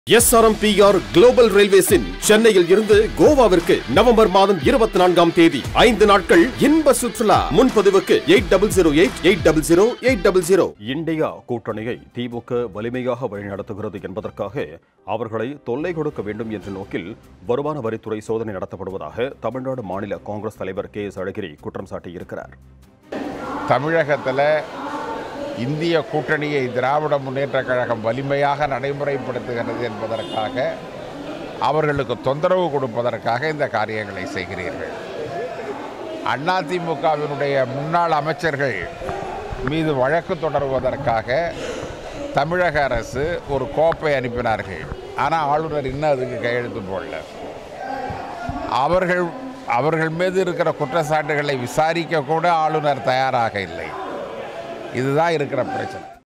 SRMPR global ரயில்வேஸின் சென்னையில் இருந்து கோவாவிற்கு November மாதம் இருபத்தி நான்காம் தேதி ஐந்து நாட்கள் இன்ப சுற்றுலா முன்பதிவுக்கு eight double zero eight eight double zero eight double zero India கூட்டணியை திமுக வலிமையாக வழிநடத்துகிறது என்பதற்காக அவர்களை தொல்லை கொடுக்க வேண்டும் என்ற நோக்கில் வருமான வரித்துறை சோதனை நடத்தப்படுவதாக தமிழ்நாடு மாநில காங்கிரஸ் தலைவர் கே எஸ் அழகிரி குற்றம் சாட்டியிருக்கிறார் தமிழகத்தில் இந்திய கூட்டணியை திராவிட முன்னேற்றக் கழகம் வலிமையாக நடைமுறைப்படுத்துகிறது என்பதற்காக அவர்களுக்கு தொந்தரவு கொடுப்பதற்காக இந்த காரியங்களை செய்கிறீர்கள் அதிமுகவினுடைய முன்னாள் அமைச்சர்கள் மீது வழக்கு தொடருவதற்காக தமிழக அரசு ஒரு கோப்பை அனுப்பினார்கள் ஆனால் ஆளுநர் இன்னும் அதுக்கு கையெழுத்து போடல அவர்கள் அவர்கள் மீது இருக்கிற குற்றச்சாட்டுகளை விசாரிக்க கூட ஆளுநர் தயாராக இல்லை இதுதான் இருக்கிற பிரச்சனை